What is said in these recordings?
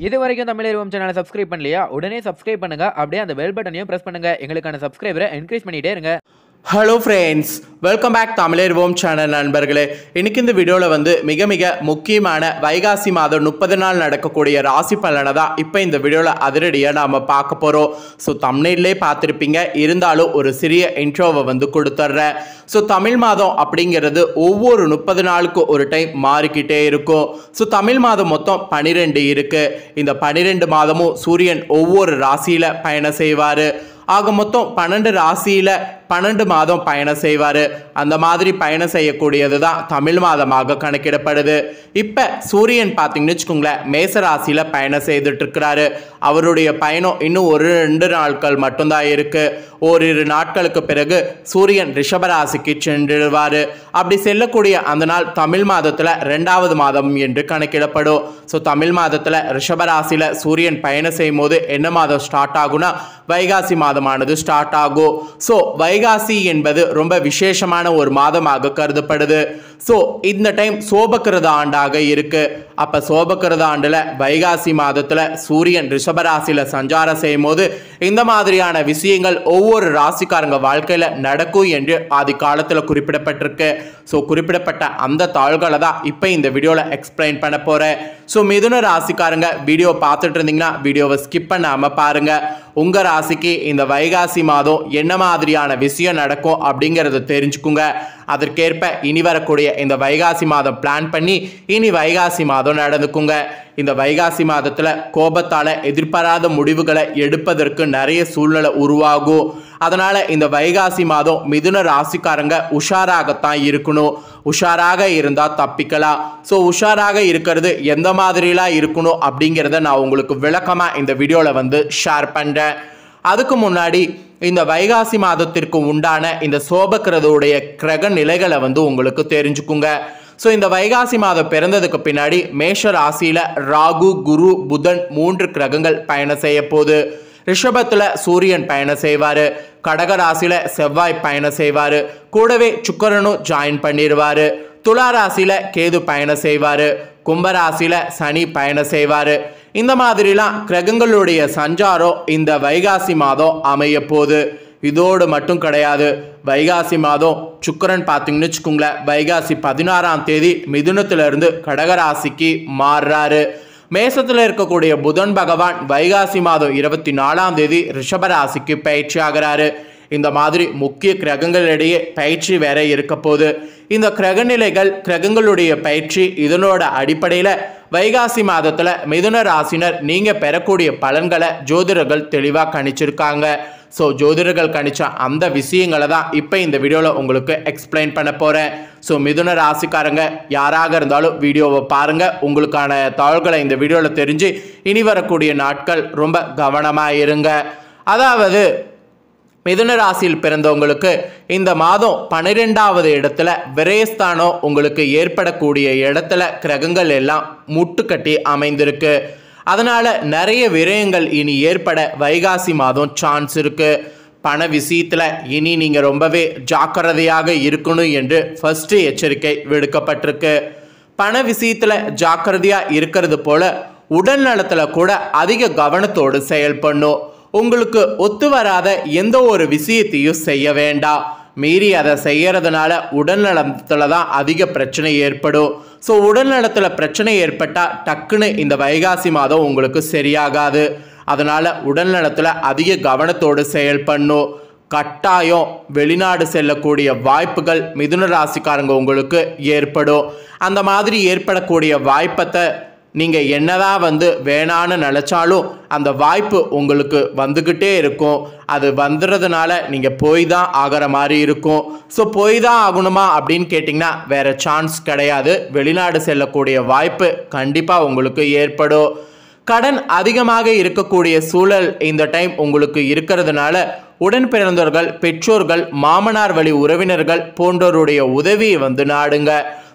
இது வரைக்கும் தமிழ் சேனலை சப்ஸ்கிரைப் பண்ணலையா உடனே சப்ஸ்கிரைப் பண்ணுங்க அப்படியே அந்த பெல் பட்டனையும் பிரஸ் பண்ணுங்க எங்களுக்கான சப்ஸ்கிரைபரை என்கரேஜ் பண்ணிட்டே இருங்க ஹலோ ஃப்ரெண்ட்ஸ் வெல்கம் பேக் தமிழர்வோம் சேனல் நண்பர்களே இன்னைக்கு இந்த வீடியோவில் வந்து மிக மிக முக்கியமான வைகாசி மாதம் முப்பது நாள் நடக்கக்கூடிய ராசி பலனை தான் இப்போ இந்த வீடியோவில் அதிரடியாக நாம் பார்க்க போகிறோம் ஸோ தமிழ்லேயே பார்த்துருப்பீங்க இருந்தாலும் ஒரு சிறிய இன்ட்ரோவை வந்து கொடுத்துட்றேன் ஸோ தமிழ் மாதம் அப்படிங்கிறது ஒவ்வொரு முப்பது நாளுக்கு ஒரு டைம் மாறிக்கிட்டே இருக்கும் ஸோ தமிழ் மாதம் மொத்தம் பன்னிரெண்டு இருக்குது இந்த பன்னிரெண்டு மாதமும் சூரியன் ஒவ்வொரு ராசியில் பயணம் செய்வார் ஆக மொத்தம் பன்னெண்டு ராசியில பன்னெண்டு மாதம் பயணம் செய்வார் அந்த மாதிரி பயணம் செய்யக்கூடியது தான் தமிழ் மாதமாக கணக்கிடப்படுது இப்போ சூரியன் பார்த்தீங்கன்னு வச்சுக்கோங்களேன் மேச ராசியில பயணம் செய்துட்டு இருக்கிறாரு அவருடைய பயணம் இன்னும் ஒரு ரெண்டு நாட்கள் மட்டும்தான் இருக்கு ஓரிரு நாட்களுக்கு பிறகு சூரியன் ரிஷபராசிக்கு சென்றுடுவார் அப்படி செல்லக்கூடிய அந்த நாள் தமிழ் மாதத்தில் ரெண்டாவது மாதம் என்று கணக்கிடப்படும் ஸோ தமிழ் மாதத்தில் ரிஷபராசியில் சூரியன் பயணம் செய்யும் போது என்ன மாதம் ஸ்டார்ட் ஆகும்னா வைகாசி மாதமானது ஸ்டார்ட் ஆகும் ஸோ வைகாசி என்பது ரொம்ப விசேஷமான ஒரு மாதமாக கருதப்படுது ஸோ இந்த டைம் சோபக்கிருத ஆண்டாக இருக்கு அப்போ சோபக்கிருத ஆண்டில் வைகாசி மாதத்தில் சூரியன் ரிஷபராசியில் சஞ்சாரம் செய்யும் போது இந்த மாதிரியான விஷயங்கள் ஒவ்வொரு ராசிக்காரங்க வாழ்க்கையில் நடக்கும் என்று ஆதி காலத்தில் குறிப்பிடப்பட்டிருக்கு ஸோ குறிப்பிடப்பட்ட அந்த தாள்களை தான் இப்போ இந்த வீடியோவில் எக்ஸ்பிளைன் பண்ண போகிறேன் ஸோ மிதுன ராசிக்காரங்க வீடியோ பார்த்துட்டு இருந்தீங்கன்னா வீடியோவை ஸ்கிப் பண்ணாமல் பாருங்கள் உங்கள் ராசிக்கு இந்த வைகாசி மாதம் என்ன மாதிரியான விஷயம் நடக்கும் அப்படிங்கிறத தெரிஞ்சுக்குங்க அதற்கேற்ப இனி வரக்கூடிய இந்த வைகாசி மாதம் பிளான் பண்ணி இனி வைகாசி மாதம் நடந்துக்குங்க இந்த வைகாசி மாதத்தில் கோபத்தால் எதிர்பாராத முடிவுகளை எடுப்பதற்கு நிறைய சூழ்நிலை உருவாகும் அதனால் இந்த வைகாசி மாதம் மிதுன ராசிக்காரங்க உஷாராகத்தான் இருக்கணும் உஷாராக இருந்தால் தப்பிக்கலாம் ஸோ உஷாராக இருக்கிறது எந்த மாதிரிலாம் இருக்கணும் அப்படிங்கிறத நான் உங்களுக்கு விளக்கமாக இந்த வீடியோவில் வந்து ஷேர் பண்ணுறேன் அதுக்கு முன்னாடி இந்த வைகாசி மாதத்திற்கு உண்டான இந்த சோபக்கிரதுடைய கிரக நிலைகளை வந்து உங்களுக்கு தெரிஞ்சுக்குங்க ஸோ இந்த வைகாசி மாதம் பிறந்ததுக்கு பின்னாடி மேஷ ராசியில் ராகு குரு புதன் மூன்று கிரகங்கள் பயணம் செய்ய போகுது ரிஷபத்தில் சூரியன் பயணம் செய்வார் கடக ராசியில் செவ்வாய் பயணம் செய்வார் கூடவே சுக்கரனும் ஜாயின் பண்ணிடுவார் துலா ராசியில் கேது பயணம் செய்வார் கும்பராசியில் சனி பயணம் செய்வார் இந்த மாதிரிலாம் கிரகங்களுடைய சஞ்சாரம் இந்த வைகாசி மாதம் அமைய போகுது இதோடு மட்டும் கிடையாது வைகாசி மாதம் சுக்கரன் பார்த்தீங்கன்னு வச்சுக்கோங்களேன் வைகாசி பதினாறாம் தேதி மிதுனத்திலிருந்து கடகராசிக்கு மாறுறாரு மேசத்தில் இருக்கக்கூடிய புதன் பகவான் வைகாசி மாதம் இருபத்தி நாலாம் தேதி ரிஷபராசிக்கு பயிற்சி ஆகிறாரு இந்த மாதிரி முக்கிய கிரகங்களிடையே பயிற்சி வேற இருக்க போகுது இந்த கிரகநிலைகள் கிரகங்களுடைய பயிற்சி இதனோட அடிப்படையில் வைகாசி மாதத்தில் மிதுன ராசினர் நீங்கள் பெறக்கூடிய பலன்களை ஜோதிடர்கள் தெளிவாக கணிச்சிருக்காங்க ஸோ ஜோதிடர்கள் கணிச்ச அந்த விஷயங்களை தான் இப்போ இந்த வீடியோவில் உங்களுக்கு எக்ஸ்பிளைன் பண்ண போகிறேன் ஸோ மிதுன ராசிக்காரங்க யாராக இருந்தாலும் வீடியோவை பாருங்கள் உங்களுக்கான தாள்களை இந்த வீடியோவில் தெரிஞ்சு இனி வரக்கூடிய நாட்கள் ரொம்ப கவனமாக இருங்க அதாவது மிதுன ராசியில் பிறந்தவங்களுக்கு இந்த மாதம் பன்னிரெண்டாவது இடத்துல விரயஸ்தானம் உங்களுக்கு ஏற்படக்கூடிய இடத்துல கிரகங்கள் எல்லாம் முட்டுக்கட்டி அமைந்திருக்கு அதனால் நிறைய விரயங்கள் இனி ஏற்பட வைகாசி மாதம் சான்ஸ் இருக்குது பண விஷயத்தில் இனி நீங்கள் ரொம்பவே ஜாக்கிரதையாக இருக்கணும் என்று ஃபஸ்ட்டு எச்சரிக்கை விடுக்கப்பட்டிருக்கு பண விஷயத்தில் ஜாக்கிரதையாக இருக்கிறது போல உடல் நலத்தில் கூட அதிக கவனத்தோடு செயல்படணும் உங்களுக்கு ஒத்து வராத எந்த ஒரு விஷயத்தையும் செய்ய வேண்டாம் மீறி அதை செய்யறதுனால உடல் நலத்தில் தான் அதிக பிரச்சனை ஏற்படும் ஸோ உடல் நலத்தில் பிரச்சனை ஏற்பட்டால் டக்குன்னு இந்த வைகாசி மாதம் உங்களுக்கு சரியாகாது அதனால் உடல் நலத்தில் அதிக கவனத்தோடு செயல்படணும் கட்டாயம் வெளிநாடு செல்லக்கூடிய வாய்ப்புகள் மிதுன ராசிக்காரங்க உங்களுக்கு ஏற்படும் அந்த மாதிரி ஏற்படக்கூடிய வாய்ப்பத்தை நீங்கள் என்னதான் வந்து வேணான்னு நினச்சாலும் அந்த வாய்ப்பு உங்களுக்கு வந்துக்கிட்டே இருக்கும் அது வந்துடுறதுனால நீங்கள் போய் தான் ஆகிற மாதிரி இருக்கும் ஸோ போய் தான் ஆகணுமா அப்படின்னு கேட்டிங்கன்னா வேறு சான்ஸ் கிடையாது வெளிநாடு செல்லக்கூடிய வாய்ப்பு கண்டிப்பாக உங்களுக்கு ஏற்படும் கடன் அதிகமாக இருக்கக்கூடிய சூழல் இந்த டைம் உங்களுக்கு இருக்கிறதுனால உடன் பிறந்தவர்கள் பெற்றோர்கள் மாமனார் வழி உறவினர்கள் போன்றோருடைய உதவியை வந்து நாடுங்க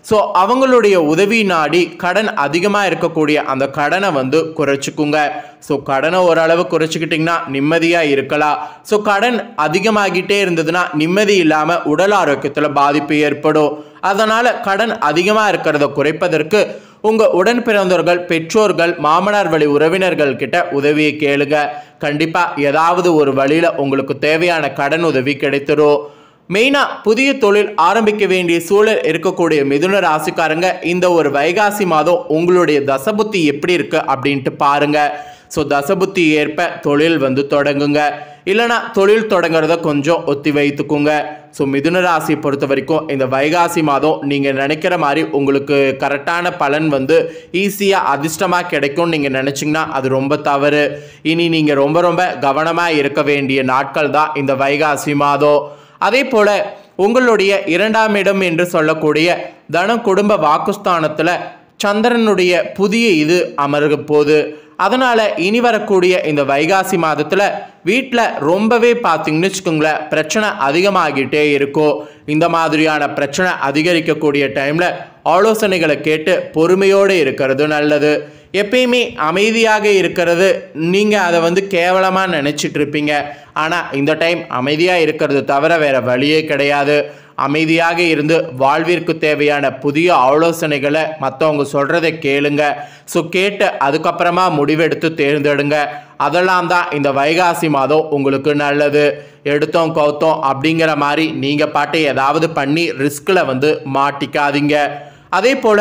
ஸோ அவங்களுடைய உதவி நாடி கடன் அதிகமாக இருக்கக்கூடிய அந்த கடனை வந்து குறைச்சிக்குங்க ஸோ கடனை ஓரளவு குறைச்சிக்கிட்டிங்கன்னா நிம்மதியாக இருக்கலாம் ஸோ கடன் அதிகமாகிட்டே இருந்ததுன்னா நிம்மதி இல்லாமல் உடல் ஆரோக்கியத்தில் பாதிப்பு ஏற்படும் அதனால் கடன் அதிகமாக இருக்கிறத குறைப்பதற்கு உங்கள் உடன் பிறந்தவர்கள் பெற்றோர்கள் மாமனார் வழி உறவினர்கள் கிட்ட உதவியை கேளுங்க கண்டிப்பாக ஏதாவது ஒரு வழியில் உங்களுக்கு தேவையான கடன் உதவி கிடைத்துரும் மெயினாக புதிய தொழில் ஆரம்பிக்க வேண்டிய சூழல் இருக்கக்கூடிய மிதுன ராசிக்காரங்க இந்த ஒரு வைகாசி மாதம் உங்களுடைய தசபுத்தி எப்படி இருக்கு அப்படின்ட்டு பாருங்க ஸோ தசபுத்தி ஏற்ப தொழில் வந்து தொடங்குங்க இல்லைனா தொழில் தொடங்குறத கொஞ்சம் ஒத்தி வைத்துக்குங்க ஸோ மிதுன ராசியை பொறுத்த வரைக்கும் இந்த வைகாசி மாதம் நீங்கள் நினைக்கிற மாதிரி உங்களுக்கு கரெக்டான பலன் வந்து ஈஸியாக அதிர்ஷ்டமாக கிடைக்கும்னு நீங்கள் நினச்சிங்கன்னா அது ரொம்ப தவறு இனி நீங்கள் ரொம்ப ரொம்ப கவனமாக இருக்க வேண்டிய நாட்கள் தான் இந்த வைகாசி மாதம் அதே போல உங்களுடைய இரண்டாம் இடம் என்று சொல்லக்கூடிய தன குடும்ப வாக்குஸ்தானத்தில் சந்திரனுடைய புதிய இது அமர்க போகுது அதனால் இனி வரக்கூடிய இந்த வைகாசி மாதத்தில் வீட்டில் ரொம்பவே பார்த்தீங்கன்னு வச்சுக்கோங்களேன் பிரச்சனை அதிகமாகிட்டே இருக்கும் இந்த மாதிரியான பிரச்சனை அதிகரிக்கக்கூடிய டைமில் ஆலோசனைகளை கேட்டு பொறுமையோடு இருக்கிறது நல்லது எப்பயுமே அமைதியாக இருக்கிறது நீங்கள் அதை வந்து கேவலமாக நினச்சிட்டு இருப்பீங்க ஆனால் இந்த டைம் அமைதியாக இருக்கிறது தவிர வேறு வழியே கிடையாது அமைதியாக இருந்து வாழ்விற்கு தேவையான புதிய ஆலோசனைகளை மற்றவங்க சொல்கிறத கேளுங்க ஸோ கேட்டு அதுக்கப்புறமா முடிவெடுத்து தேர்ந்தெடுங்க அதெல்லாம் தான் இந்த வைகாசி மாதம் உங்களுக்கு நல்லது எடுத்தோம் கவுத்தோம் அப்படிங்கிற மாதிரி நீங்கள் பாட்டு ஏதாவது பண்ணி ரிஸ்கில் வந்து மாட்டிக்காதீங்க அதே போல்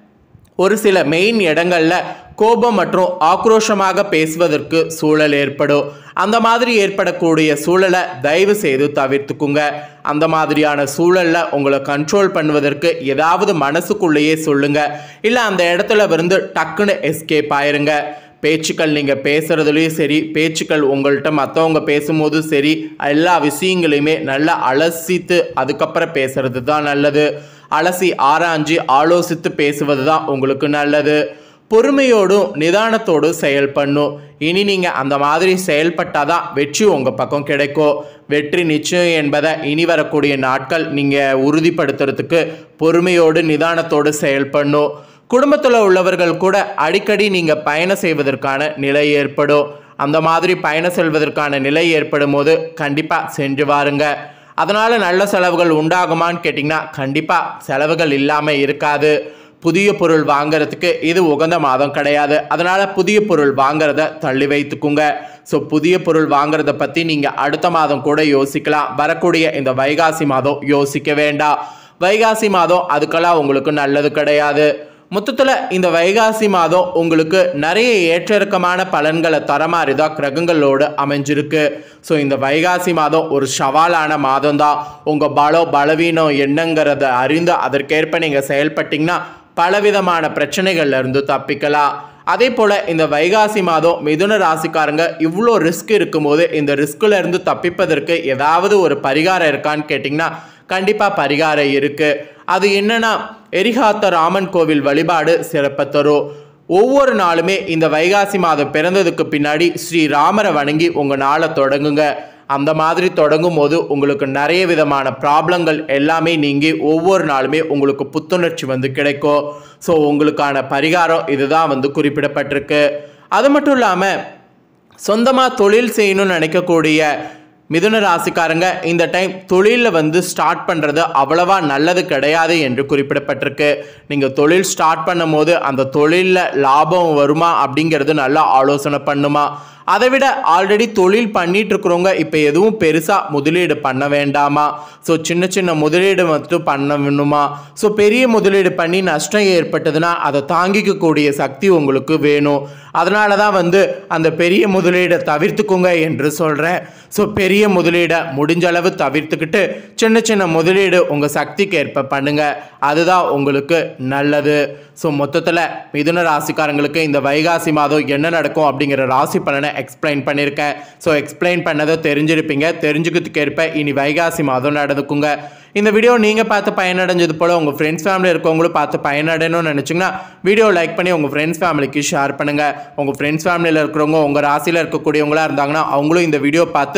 ஒரு சில மெயின் இடங்கள்ல கோபம் மற்றும் ஆக்ரோஷமாக பேசுவதற்கு சூழல் ஏற்படும் அந்த மாதிரி ஏற்படக்கூடிய சூழலை தயவு செய்து தவிர்த்துக்குங்க அந்த மாதிரியான சூழல்ல உங்களை கண்ட்ரோல் பண்ணுவதற்கு ஏதாவது மனசுக்குள்ளேயே சொல்லுங்க இல்லை அந்த இடத்துல இருந்து டக்குன்னு எஸ்கேப் ஆயிருங்க பேச்சுக்கள் நீங்கள் பேசுகிறதுலையும் சரி பேச்சுக்கள் உங்கள்கிட்ட மற்றவங்க பேசும்போதும் சரி எல்லா விஷயங்களையுமே நல்லா அலசித்து அதுக்கப்புறம் பேசுறது தான் நல்லது அலசி ஆராய்ஞ்சு ஆலோசித்து பேசுவது தான் உங்களுக்கு நல்லது பொறுமையோடும் நிதானத்தோடும் செயல்படணும் இனி நீங்கள் அந்த மாதிரி செயல்பட்டால் தான் வெற்றி உங்கள் பக்கம் கிடைக்கும் வெற்றி நிச்சயம் என்பதை இனி வரக்கூடிய நாட்கள் நீங்கள் உறுதிப்படுத்துறதுக்கு பொறுமையோடு நிதானத்தோடு செயல்படணும் குடும்பத்தில் உள்ளவர்கள் கூட அடிக்கடி நீங்கள் பயணம் செய்வதற்கான நிலை ஏற்படும் அந்த மாதிரி பயணம் செல்வதற்கான நிலை ஏற்படும் போது கண்டிப்பாக சென்று வாருங்க அதனால் நல்ல செலவுகள் உண்டாகுமான்னு கேட்டிங்கன்னா கண்டிப்பாக செலவுகள் இல்லாமல் இருக்காது புதிய பொருள் வாங்குறதுக்கு இது உகந்த மாதம் கிடையாது அதனால் புதிய பொருள் வாங்குறத தள்ளி வைத்துக்குங்க ஸோ புதிய பொருள் வாங்குறத பற்றி நீங்கள் அடுத்த மாதம் கூட யோசிக்கலாம் வரக்கூடிய இந்த வைகாசி மாதம் யோசிக்க வேண்டாம் வைகாசி மாதம் அதுக்கெல்லாம் உங்களுக்கு நல்லது கிடையாது மொத்தத்தில் இந்த வைகாசி மாதம் உங்களுக்கு நிறைய ஏற்ற இறக்கமான பலன்களை தர மாதிரி தான் கிரகங்களோடு அமைஞ்சிருக்கு ஸோ இந்த வைகாசி மாதம் ஒரு சவாலான மாதம் தான் உங்கள் பலம் பலவீனம் என்னங்கிறத அறிந்து அதற்கேற்ப நீங்கள் செயல்பட்டீங்கன்னா பலவிதமான பிரச்சனைகள்ல இருந்து தப்பிக்கலாம் அதே போல் இந்த வைகாசி மாதம் மிதுன ராசிக்காரங்க இவ்வளோ ரிஸ்க் இருக்கும்போது இந்த ரிஸ்கில் இருந்து தப்பிப்பதற்கு ஏதாவது ஒரு பரிகாரம் இருக்கான்னு கேட்டிங்கன்னா கண்டிப்பாக பரிகாரம் இருக்குது அது என்னன்னா எரிகாத்த ராமன் கோவில் வழிபாடு சிறப்பை தரும் ஒவ்வொரு நாளுமே இந்த வைகாசி மாதம் பிறந்ததுக்கு பின்னாடி ஸ்ரீ ராமரை வணங்கி உங்கள் நாளை தொடங்குங்க அந்த மாதிரி தொடங்கும் போது உங்களுக்கு நிறைய விதமான ப்ராப்ளங்கள் எல்லாமே நீங்கி ஒவ்வொரு நாளுமே உங்களுக்கு புத்துணர்ச்சி வந்து கிடைக்கும் ஸோ உங்களுக்கான பரிகாரம் இதுதான் வந்து குறிப்பிடப்பட்டிருக்கு அது மட்டும் இல்லாமல் சொந்தமாக தொழில் செய்யணும்னு நினைக்கக்கூடிய மிதுன ராசிக்காரங்க இந்த டைம் தொழிலில் வந்து ஸ்டார்ட் பண்ணுறது அவ்வளவா நல்லது கிடையாது என்று குறிப்பிடப்பட்டிருக்கு நீங்கள் தொழில் ஸ்டார்ட் பண்ணும்போது அந்த தொழிலில் லாபம் வருமா அப்படிங்கிறது நல்லா ஆலோசனை பண்ணுமா அதை விட ஆல்ரெடி தொழில் பண்ணிட்டு இருக்கிறவங்க இப்போ எதுவும் பெருசாக முதலீடு பண்ண வேண்டாமா ஸோ சின்ன சின்ன முதலீடு மட்டும் பண்ண வேணுமா ஸோ பெரிய முதலீடு பண்ணி நஷ்டம் ஏற்பட்டதுன்னா அதை தாங்கிக்கக்கூடிய சக்தி உங்களுக்கு வேணும் அதனால தான் வந்து அந்த பெரிய முதலீடை தவிர்த்துக்குங்க என்று சொல்கிறேன் ஸோ பெரிய முதலீடை முடிஞ்ச அளவு தவிர்த்துக்கிட்டு சின்ன சின்ன முதலீடு உங்கள் சக்திக்கு ஏற்ப பண்ணுங்க அதுதான் உங்களுக்கு நல்லது ஸோ மொத்தத்தில் மிதுன ராசிக்காரங்களுக்கு இந்த வைகாசி மாதம் என்ன நடக்கும் அப்படிங்கிற ராசி பலனை எக்ஸ்பிளைன் பண்ணியிருக்கேன் ஸோ எக்ஸ்பிளைன் பண்ணதை தெரிஞ்சிருப்பீங்க தெரிஞ்சுக்கிறதுக்கு ஏற்ப இனி வைகாசி மாதம் நடந்துக்குங்க இந்த வீடியோ நீங்கள் பார்த்து பயனடைஞ்சது போல் உங்கள் ஃப்ரெண்ட்ஸ் ஃபேமிலி இருக்கவங்களும் பார்த்து பயனடையணும்னு நினச்சிங்கன்னா வீடியோ லைக் பண்ணி உங்கள் ஃப்ரெண்ட்ஸ் ஃபேமிலிக்கு ஷேர் பண்ணுங்கள் உங்கள் ஃப்ரெண்ட்ஸ் ஃபேமிலியில் இருக்கிறவங்க உங்கள் ராசியில் இருக்கக்கூடியவங்களா இருந்தாங்கன்னா அவங்களும் இந்த வீடியோ பார்த்து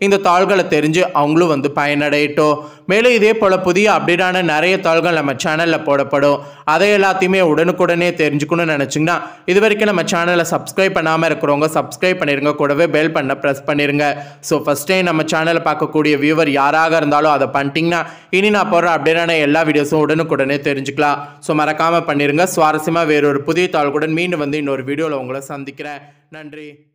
இந்த தாள்களை தெரிஞ்சு அவங்களும் வந்து பயனடையட்டும் மேலும் இதே போல் புதிய அப்டேட்டான நிறைய தாள்கள் நம்ம சேனலில் போடப்படும் அதை எல்லாத்தையுமே உடனுக்குடனே தெரிஞ்சுக்கணும்னு நினச்சிங்கன்னா இது வரைக்கும் நம்ம சேனலை சப்ஸ்கிரைப் பண்ணாமல் இருக்கிறவங்க சப்ஸ்கிரைப் பண்ணிருங்க கூடவே பெல் பண்ண ப்ரெஸ் பண்ணிருங்க ஸோ ஃபஸ்ட் டைம் நம்ம சேனலை பார்க்கக்கூடிய வியூவர் யாராக இருந்தாலும் அதை பண்ணிட்டீங்கன்னா இனி நான் போடுற அப்டேட்டான எல்லா வீடியோஸும் உடனுக்குடனே தெரிஞ்சுக்கலாம் ஸோ மறக்காமல் பண்ணிருங்க சுவாரஸ்யமாக வேறொரு புதிய தாள்களுடன் மீண்டும் வந்து இன்னொரு வீடியோவில் உங்களை சந்திக்கிறேன் நன்றி